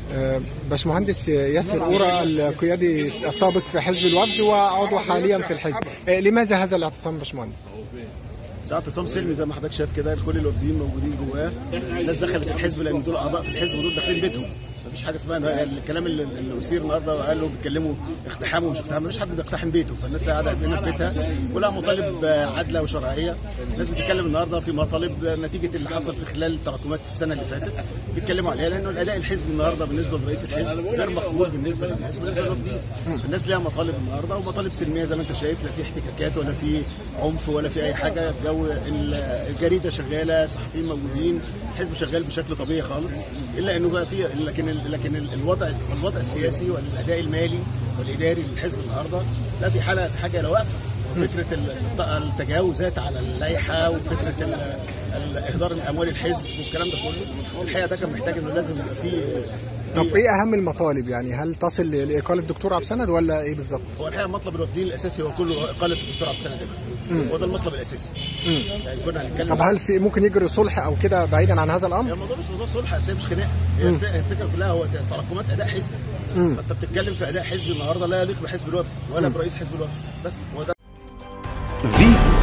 آه، باشمهندس ياسر أورا القيادي السابق في حزب الوفد وعضو حاليا في الحزب آه، لماذا هذا الاعتصام باشمهندس؟ ده اعتصام سلمي زي ما حضرتك شايف كده كل الوافدين موجودين جواه الناس دخلت الحزب لان دول اعضاء في الحزب ودول داخلين بيتهم مفيش حاجه اسمها إن الكلام اللي اللي اثير النهارده وقالوا بيتكلموا اقتحام ومش اقتحام مفيش حد بيقتحم بيته فالناس قاعده هنا في بيتها كلها مطالب عادله وشرعيه الناس بتتكلم النهارده في مطالب نتيجه اللي حصل في خلال تراكمات السنه اللي فاتت بيتكلموا عليها لانه الاداء الحزبي النهارده بالنسبه لرئيس الحزب غير مقبول بالنسبه للناس بالنسبه للوافدين الناس ليها مطالب النهارده ومطالب سلميه زي ما انت شايف لا في احتكاكات ولا في عنف ولا في اي حاجه الجو الجريده شغاله صحفيين موجودين الحزب شغال بشكل طبيعي خالص الا انه بقى في لكن لكن الوضع الوضع السياسي والاداء المالي والاداري للحزب النهارده لا في حاله في حاجه لا واقفه وفكره التجاوزات على اللائحه وفكره ال- ال- اهدار الاموال الحزب والكلام ده كله الحقيقه ده كان محتاج انه لازم يبقى فيه طب ايه اهم المطالب يعني هل تصل لاقاله الدكتور عبد السند ولا ايه بالظبط؟ هو الحقيقه مطلب الوافدين الاساسي هو كله اقاله الدكتور عبد السند هو ده المطلب الاساسي يعني كنا هنتكلم طب هل في ممكن يجري صلح او كده بعيدا عن هذا هي الامر؟ الموضوع مش موضوع صلح اساسي مش خناقه هي الف- الفكره كلها هو تراكمات اداء حزبي فانت بتتكلم في اداء حزبي النهارده لا يليق بحزب الوفد ولا برئيس حزب الوفد بس هو ده فيتو